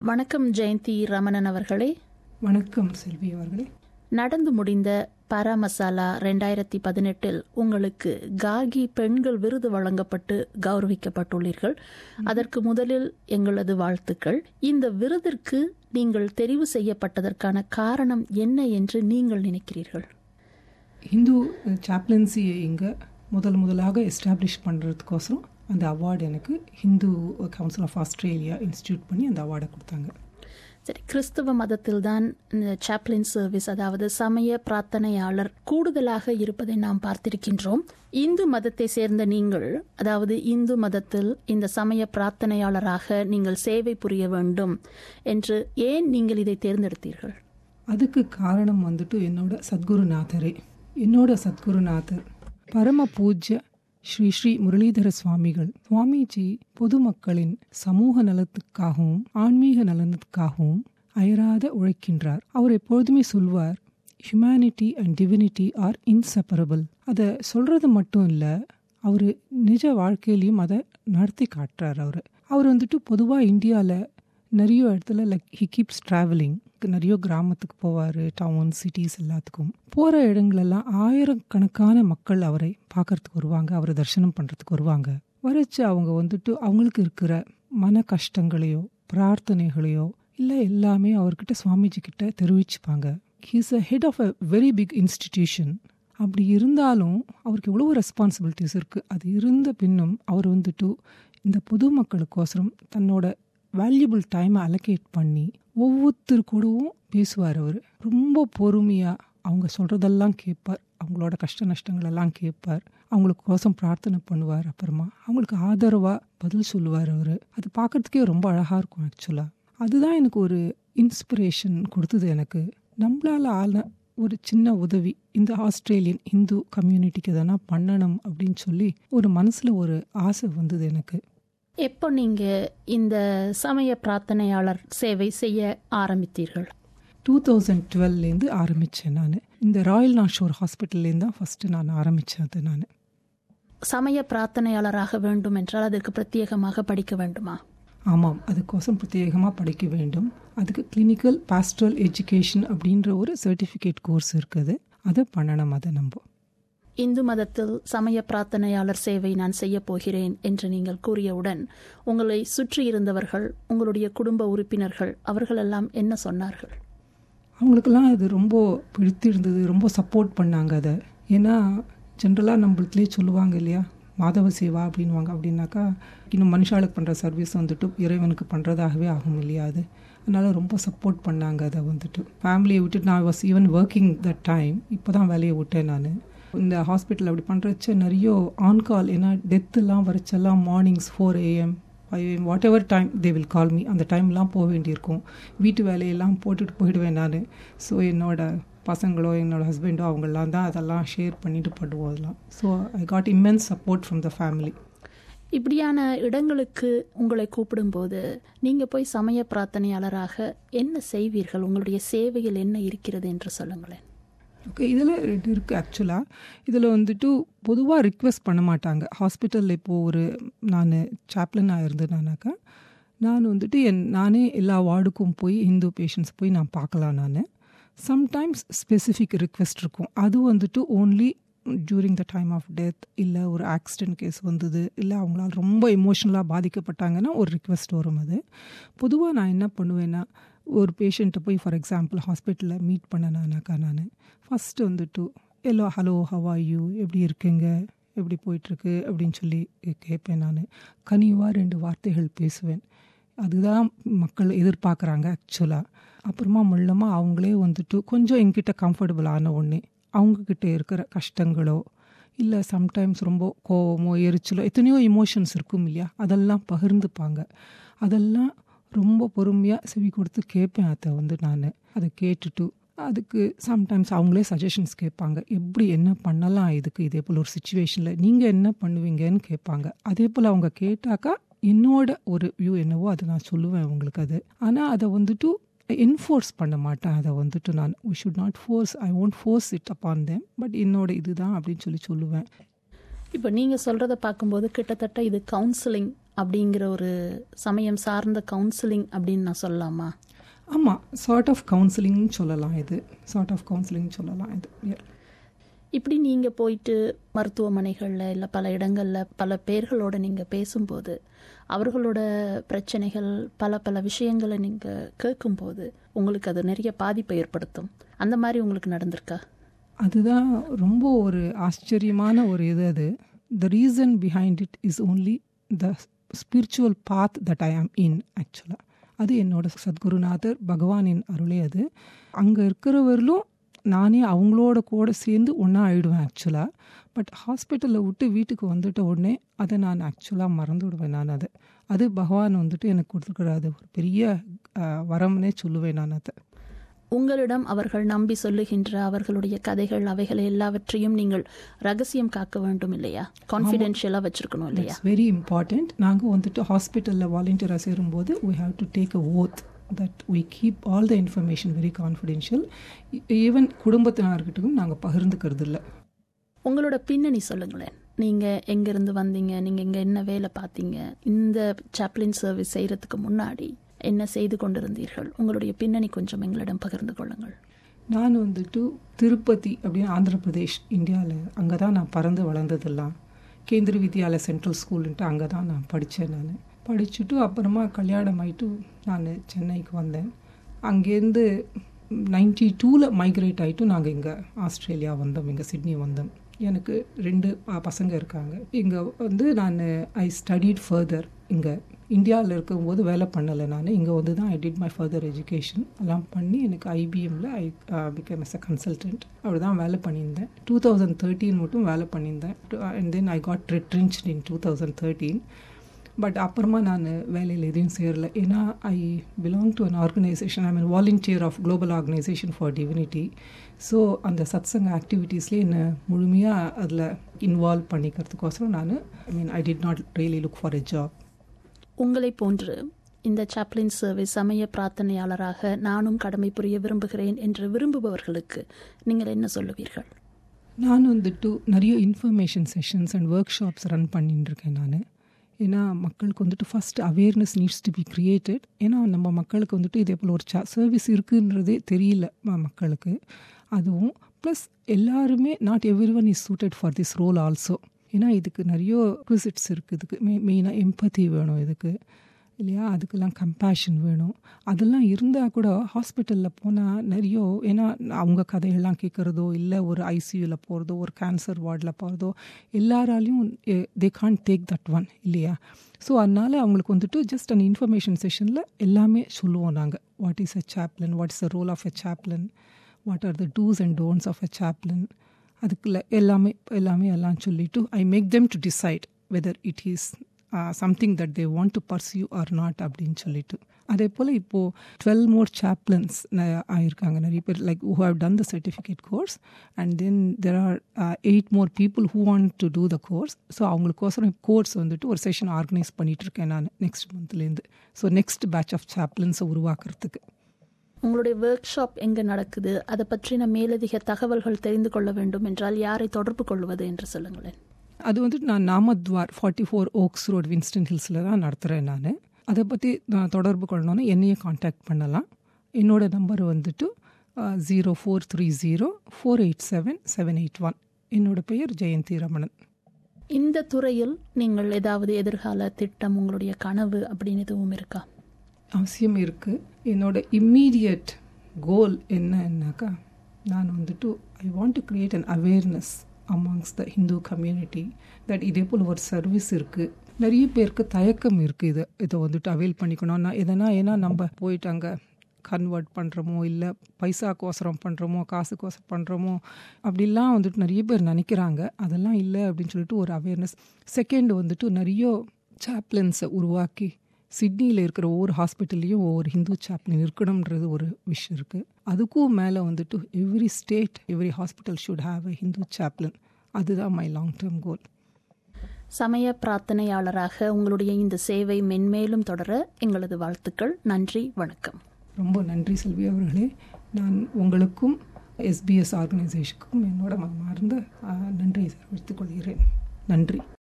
வணக்கம் ஜெயந்தி ரமணன் அவர்களே வணக்கம் செல்வி அவர்களே நடந்து முடிந்த பரா மசாலா ரெண்டாயிரத்தி பதினெட்டில் உங்களுக்கு காகி பெண்கள் விருது வழங்கப்பட்டு கௌரவிக்கப்பட்டுள்ளீர்கள் அதற்கு முதலில் எங்களது வாழ்த்துக்கள் இந்த விருதிற்கு நீங்கள் தெரிவு செய்யப்பட்டதற்கான காரணம் என்ன என்று நீங்கள் நினைக்கிறீர்கள் இந்து சாப்லன்சியை இங்கே முதல் முதலாக எஸ்டாப்ளிஷ் பண்ணுறதுக்கோசரம் அந்த அவார்டு எனக்கு Hindu council of Australia institute பண்ணி அந்த அவார்டை கொடுத்தாங்க சரி கிறிஸ்தவ மதத்தில்தான் இந்த சாப்ளின் சர்வீஸ் அதாவது சமய பிரார்த்தனையாளர் கூடுதலாக இருப்பதை நாம் பார்த்திருக்கின்றோம் இந்து மதத்தை சேர்ந்த நீங்கள் அதாவது இந்து மதத்தில் இந்த சமய பிரார்த்தனையாளராக நீங்கள் சேவை புரிய வேண்டும் என்று ஏன் நீங்கள் இதை தேர்ந்தெடுத்தீர்கள் அதுக்கு காரணம் வந்துட்டு என்னோட சத்குருநாதரே என்னோட சத்குருநாதர் பரம பூஜ்ய ஸ்ரீ ஸ்ரீ முரளிதர சுவாமிகள் சுவாமிஜி பொதுமக்களின் சமூக நலத்துக்காகவும் ஆன்மீக நலனுக்காகவும் அயராத உழைக்கின்றார் அவர் எப்பொழுதுமே சொல்வார் humanity and divinity are inseparable அதை சொல்றது மட்டும் இல்லை அவர் நிஜ வாழ்க்கையிலையும் அதை நடத்தி காட்டுறார் அவர் அவர் வந்துட்டு பொதுவாக இந்தியாவில் நிறைய இடத்துல லைக் ஹி கீப்ஸ் ட்ராவலிங் நிறைய கிராமத்துக்கு போவார் டவுன் சிட்டிஸ் எல்லாத்துக்கும் போகிற இடங்களெல்லாம் ஆயிரக்கணக்கான மக்கள் அவரை பார்க்கறதுக்கு வருவாங்க அவரை தரிசனம் பண்ணுறதுக்கு வருவாங்க வரைச்சு அவங்க வந்துட்டு அவங்களுக்கு இருக்கிற மன கஷ்டங்களையோ பிரார்த்தனைகளையோ இல்லை எல்லாமே அவர்கிட்ட சுவாமிஜி கிட்ட தெரிவிச்சுப்பாங்க he's a head of a very big institution அப்படி இருந்தாலும் அவருக்கு எவ்வளோ ரெஸ்பான்சிபிலிட்டிஸ் இருக்குது அது இருந்த பின்னும் அவர் வந்துட்டு இந்த பொதுமக்களுக்கோசரம் தன்னோட வேல்யூபிள் டைமை அலோகேட் பண்ணி ஒவ்வொருத்தர் கூடவும் பேசுவார் அவர் ரொம்ப பொறுமையாக அவங்க சொல்கிறதெல்லாம் கேட்பார் அவங்களோட கஷ்ட நஷ்டங்கள் எல்லாம் கேட்பார் அவங்களுக்கு கோசம் பிரார்த்தனை பண்ணுவார் அப்புறமா அவங்களுக்கு ஆதரவாக பதில் சொல்லுவார் அவர் அது பார்க்கறதுக்கே ரொம்ப அழகாக இருக்கும் ஆக்சுவலாக அதுதான் எனக்கு ஒரு இன்ஸ்பிரேஷன் கொடுத்தது எனக்கு நம்மளால் ஆன ஒரு சின்ன உதவி இந்த ஆஸ்திரேலியன் இந்து கம்யூனிட்டிக்கு எதனா பண்ணணும் அப்படின்னு சொல்லி ஒரு மனசில் ஒரு ஆசை வந்தது எனக்கு எப்போ நீங்க இந்த சமய பிரார்த்தனையாளர் சேவை செய்ய ஆரம்பித்தீர்கள் டூ தௌசண்ட் டுவெல்லேருந்து ஆரம்பித்தேன் நான் இந்த ராயல் நாஷோர் ஹாஸ்பிட்டல்லேருந்து தான் ஃபஸ்ட்டு நான் ஆரம்பித்தேன் அது நான் சமய பிரார்த்தனையாளராக வேண்டும் என்றால் அதற்கு பிரத்யேகமாக படிக்க வேண்டுமா ஆமாம் அதுக்கோசம் பிரத்யேகமாக படிக்க வேண்டும் அதுக்கு கிளினிக்கல் பாஸ்டரல் எஜுகேஷன் அப்படின்ற ஒரு சர்டிஃபிகேட் கோர்ஸ் இருக்குது அதை பண்ணணும் அதை நம்ம இந்து மதத்தில் சமய பிரார்த்தனையாளர் சேவை நான் செய்ய போகிறேன் என்று நீங்கள் கூறியவுடன் உங்களை சுற்றி இருந்தவர்கள் உங்களுடைய குடும்ப உறுப்பினர்கள் அவர்களெல்லாம் என்ன சொன்னார்கள் அவங்களுக்கெல்லாம் அது ரொம்ப பிடித்திருந்தது ரொம்ப சப்போர்ட் பண்ணாங்க அதை ஏன்னா ஜென்ரலாக நம்மளுக்குலேயே சொல்லுவாங்க இல்லையா மாதவ சேவா அப்படின்வாங்க அப்படின்னாக்கா இன்னும் மனுஷாளுக்கு பண்ணுற சர்வீஸ் வந்துட்டு இறைவனுக்கு பண்ணுறதாகவே ஆகும் இல்லையா அது அதனால் ரொம்ப சப்போர்ட் பண்ணாங்க அதை வந்துட்டு ஃபேமிலியை விட்டுட்டு நான் was even working that time இப்போ தான் வேலையை விட்டேன் நான் இந்த ஹாஸ்பிட்டல் அப்படி பண்ணுறச்ச நிறைய ஆன் கால் ஏன்னா டெத்துலாம் வரைச்செல்லாம் mornings four AM five AM whatever time they will call me அந்த டைம்லாம் போக வேண்டியிருக்கும் வீட்டு வேலையெல்லாம் போட்டுட்டு போயிடுவேன் நான் ஸோ என்னோட பசங்களோ என்னோட ஹஸ்பண்டோ அவங்கெல்லாம் தான் அதெல்லாம் ஷேர் பண்ணிட்டு பண்ணுவோம் அதெல்லாம் so I got immense support from the family இப்படியான இடங்களுக்கு உங்களை கூப்பிடும்போது நீங்க போய் சமய பிரார்த்தனையாளராக என்ன செய்வீர்கள் உங்களுடைய சேவையில் என்ன இருக்கிறது என்று சொல்லுங்களேன் ஓகே இதில் ரெண்டு இருக்குது ஆக்சுவலாக இதில் வந்துட்டு பொதுவாக ரிக்வெஸ்ட் பண்ண மாட்டாங்க ஹாஸ்பிட்டலில் இப்போது ஒரு நான் சாப்லனாக இருந்தேனாக்கா நான் வந்துட்டு என் நானே எல்லா வார்டுக்கும் போய் ஹிந்து பேஷண்ட்ஸ் போய் நான் பார்க்கலாம் நான் சம்டைம்ஸ் ஸ்பெசிஃபிக் ரிக்வெஸ்ட் இருக்கும் அது வந்துட்டு only during the time of death இல்லை ஒரு ஆக்சிடென்ட் கேஸ் வந்தது இல்லை அவங்களால ரொம்ப எமோஷ்னலாக பாதிக்கப்பட்டாங்கன்னா ஒரு ரிக்வெஸ்ட் வரும் அது பொதுவாக நான் என்ன பண்ணுவேன்னா ஒரு பேஷண்ட்டை போய் ஃபார் எக்ஸாம்பிள் ஹாஸ்பிட்டலில் மீட் பண்ணனானாக்கா நான் ஃபஸ்ட்டு வந்துட்டு எல்லோ ஹலோ ஹவா யூ எப்படி இருக்குங்க எப்படி போயிட்டுருக்கு அப்படின்னு சொல்லி கேட்பேன் நான் கனிவாக ரெண்டு வார்த்தைகள் பேசுவேன் அதுதான் மக்கள் எதிர்பார்க்குறாங்க ஆக்சுவலாக அப்புறமா முள்ளமாக அவங்களே வந்துட்டு கொஞ்சம் எங்கிட்ட கம்ஃபர்டபுள் ஆன உடனே அவங்கக்கிட்ட இருக்கிற கஷ்டங்களோ இல்லை சம்டைம்ஸ் ரொம்ப கோவமோ எரிச்சலோ எத்தனையோ இமோஷன்ஸ் இருக்கும் இல்லையா அதெல்லாம் பகிர்ந்துப்பாங்க அதெல்லாம் ரொம்ப பொறுமையாக செவி கொடுத்து கேட்பேன் அதை வந்து நான் அதை கேட்டுட்டு அதுக்கு சம்டைம்ஸ் அவங்களே சஜஷன்ஸ் கேட்பாங்க எப்படி என்ன பண்ணலாம் இதுக்கு இதே போல் ஒரு சுச்சுவேஷனில் நீங்கள் என்ன பண்ணுவீங்கன்னு கேட்பாங்க அதே போல் அவங்க கேட்டாக்கா என்னோட ஒரு வியூ என்னவோ அதை நான் சொல்லுவேன் அவங்களுக்கு அது ஆனால் அதை வந்துட்டு என்ஃபோர்ஸ் பண்ண மாட்டேன் அதை வந்துட்டு நான் we should not force I won't force it upon them but என்னோட இதுதான் அப்படின்னு சொல்லி சொல்லுவேன் இப்போ நீங்கள் சொல்கிறத பார்க்கும்போது கிட்டத்தட்ட இது கவுன்சிலிங் அப்படிங்கிற ஒரு சமயம் சார்ந்த கவுன்சிலிங் அப்படின்னு நான் சொல்லலாமா ஆமாம் சார்ட் ஆஃப் கவுன்சிலிங் சொல்லலாம் இது சார்ட் ஆஃப் கவுன்சிலிங் சொல்லலாம் இது Yeah. இப்படி நீங்கள் போயிட்டு மருத்துவமனைகளில் இல்லை பல இடங்களில் பல பேர்களோட நீங்கள் பேசும்போது அவர்களோட பிரச்சனைகள் பல பல விஷயங்களை நீங்கள் கேட்கும்போது உங்களுக்கு அது நிறைய பாதிப்பை ஏற்படுத்தும் அந்த மாதிரி உங்களுக்கு நடந்திருக்கா அதுதான் ரொம்ப ஒரு ஆச்சரியமான ஒரு இது அது the reason behind it is only the spiritual path that I am in ஆக்சுவலாக அது என்னோட சத்குருநாதர் பகவானின் அருளே அது அங்கே இருக்கிறவர்களும் நானே அவங்களோட கூட சேர்ந்து ஒன்றா ஆயிடுவேன் ஆக்சுவலாக பட் ஹாஸ்பிட்டலில் விட்டு வீட்டுக்கு வந்துட்ட உடனே அதை நான் ஆக்சுவலாக மறந்துவிடுவேன் நான் அதை அது பகவான் வந்துட்டு எனக்கு கொடுத்துருக்குற அது ஒரு பெரிய அஹ், வரம்னே சொல்லுவேன் நான் அதை உங்களிடம் அவர்கள் நம்பி சொல்லுகின்ற அவர்களுடைய கதைகள் அவைகளை எல்லாவற்றையும் நீங்கள் ரகசியம் காக்க வேண்டும் இல்லையா கான்ஃபிடென்ஷியலாக வச்சிருக்கணும் இல்லையா இட்ஸ் வெரி இம்பார்ட்டண்ட் நாங்கள் வந்துட்டு ஹாஸ்பிட்டலில் வாலண்டியராக சேரும்போது we have to take a oath that we keep all the information very confidential even குடும்பத்தினர்கிட்டும் நாங்கள் பகிர்ந்துக்கிறது இல்லை உங்களோட பின்னணி சொல்லுங்களேன் நீங்கள் எங்கேருந்து வந்தீங்க நீங்கள் இங்கே என்ன வேலை பார்த்தீங்க இந்த சாப்ளின் சர்வீஸ் செய்கிறதுக்கு முன்னாடி என்ன செய்து கொண்டிருந்தீர்கள் உங்களுடைய பின்னணி கொஞ்சம் எங்களிடம் பகிர்ந்து கொள்ளுங்கள் நான் வந்துட்டு திருப்பதி அப்படின்னு ஆந்திர பிரதேஷ் இந்தியாவில் அங்கே தான் நான் பறந்து வளர்ந்ததெல்லாம் கேந்திர வித்யாலயா சென்ட்ரல் ஸ்கூலுன்ட்டு அங்கே தான் நான் படித்தேன் நான் படிச்சுட்டு அப்புறமா கல்யாணம் ஆயிட்டு நான் சென்னைக்கு வந்தேன் அங்கேருந்து நைன்டி டூவில் மைக்ரேட் ஆகிட்டு நாங்கள் இங்கே ஆஸ்திரேலியா வந்தோம் இங்கே சிட்னி வந்தோம் எனக்கு ரெண்டு ப- பசங்க இருக்காங்க இங்கே வந்து நான் ஐ ஸ்டடிட் ஃபர்தர் இங்கே இந்தியாவில் இருக்கும்போது வேலை பண்ணலை நான் இங்கே வந்து தான் I did my further education எல்லாம் பண்ணி எனக்கு ஐபிஎம்மில் I become as a consultant அப்படி தான் வேலை பண்ணியிருந்தேன் டூ தௌசண்ட் தேர்ட்டீன் மட்டும் வேலை பண்ணியிருந்தேன் and then I got retrenched in two thousand thirteen but அப்புறமா நான் வேலையில் எதையும் சேரல ஏன்னா I belong to an organisation I mean volunteer of global organisation for divinity so அந்த சத்சங்க ஆக்டிவிட்டீஸ்லேயே என்னை முழுமையாக அதில் இன்வால்வ் பண்ணிக்கிறதுக்கோசரம் நான் I mean I did not really look for a job உங்களை போன்று இந்த சாப்ளின் சர்வீஸ் சமய பிரார்த்தனையாளராக நானும் கடமை புரிய விரும்புகிறேன் என்று விரும்புபவர்களுக்கு நீங்கள் என்ன சொல்லுவீர்கள் நான் வந்துட்டு நிறைய information sessions and workshops run பண்ணிட்டு இருக்கேன் நான் ஏன்னா மக்களுக்கு வந்துட்டு first awareness needs to be created ஏன்னா நம்ம மக்களுக்கு வந்துட்டு இதே போல் ஒரு சர்வீஸ் இருக்குன்றதே தெரியல ம- மக்களுக்கு அதுவும் ப்ளஸ் எல்லாருமே not everyone is suited for this role also ஏன்னா இதுக்கு நிறைய ரிக்விசிட்ஸ் இருக்குது இதுக்கு மெ மெயினாக எம்பத்தி வேணும் இதுக்கு இல்லையா அதுக்கெல்லாம் கம்பேஷன் வேணும் அதெல்லாம் இருந்தால் கூட ஹாஸ்பிட்டலில் போனால் நிறைய ஏன்னா அவங்க கதையெல்லாம் கேட்குறதோ இல்லை ஒரு ஐசியூவில் போகிறதோ ஒரு கேன்சர் வார்டில் போகிறதோ எல்லாராலையும் they can't take that one இல்லையா ஸோ அதனால் அவங்களுக்கு வந்துட்டு ஜஸ்ட் அந்த இன்ஃபர்மேஷன் செஷனில் எல்லாமே சொல்லுவோம் நாங்கள் what is a chaplain what is the role of a chaplain what are the do's and don'ts of a chaplain அதுக்குள்ள எல்லாமே எல்லாமே எல்லாம் சொல்லிட்டு I make them to decide whether it is something that they want to pursue or not அப்படின்னு சொல்லிட்டு அதே போல் இப்போது twelve மோர் சாப்லன்ஸ் ஆயிருக்காங்க நிறைய பேர் like who have done the certificate course and then there are eight more people who want to do the course so அவங்களுக்கோசரம் course வந்துட்டு ஒரு செஷன் ஆர்கனைஸ் பண்ணிட்டு இருக்கேன் நான் நெக்ஸ்ட் மந்த்லேருந்து ஸோ நெக்ஸ்ட் பேட்ச் ஆஃப் சாப்லன்ஸை உருவாக்குறதுக்கு உங்களுடைய ஒர்க் ஷாப் எங்கே நடக்குது அதை பற்றின மேலதிக தகவல்கள் தெரிந்து கொள்ள வேண்டும் என்றால் யாரை தொடர்பு கொள்வது என்று சொல்லுங்களேன் அது வந்துட்டு நான் Namadwar forty four Oaks Road Winston ஹில்ஸில் தான் நடத்துகிறேன் நான் அதை பற்றி நான் தொடர்பு கொள்ளணும்னா என்னையே காண்டாக்ட் பண்ணலாம் என்னோட நம்பர் வந்துட்டு zero four three zero four eight seven seven eight one என்னோட பெயர் ஜெயந்தி ரமணன் இந்த துறையில் நீங்கள் ஏதாவது எதிர்கால திட்டம் உங்களுடைய கனவு அப்படின்னு எதுவும் இருக்கா அவசியம் இருக்குது என்னோட இம்மீடியட் கோல் என்னன்னாக்கா நான் வந்துட்டு I want to create an awareness amongst the Hindu community that இதே போல் ஒரு சர்வீஸ் இருக்குது நிறைய பேருக்கு தயக்கம் இருக்குது இதை இதை வந்துட்டு அவைல் பண்ணிக்கணும் நான் எதனா ஏன்னா நம்ம போயிட்டு அங்கே கன்வெர்ட் பண்ணுறோமோ இல்லை பைசாக்கோசரம் பண்ணுறோமோ காசுக்கோசரம் பண்ணுறோமோ அப்படிலாம் வந்துட்டு நிறைய பேர் நினைக்கிறாங்க அதெல்லாம் இல்லை அப்படின்னு சொல்லிட்டு ஒரு அவேர்னஸ் செகண்ட் வந்துட்டு நிறைய சாப்லன்ஸை உருவாக்கி சிட்னியில் இருக்கிற ஒவ்வொரு ஹாஸ்பிட்டல்லையும் ஒவ்வொரு ஹிந்து சாப்லின் இருக்கணுன்றது ஒரு விஷயம் இருக்குது அதுக்கும் மேலே வந்துட்டு every state every hospital should have a Hindu chaplain அதுதான் மை லாங் டேர்ம் கோல் சமய பிரார்த்தனையாளராக உங்களுடைய இந்த சேவை மென்மேலும் தொடர எங்களது வாழ்த்துக்கள் நன்றி வணக்கம் ரொம்ப நன்றி செல்வி அவர்களே நான் உங்களுக்கும் எஸ்பிஎஸ் ஆர்கனைசேஷனுக்கும் என்னோட மனமார்ந்த நன்றியை தெரிவித்துக் கொள்கிறேன் நன்றி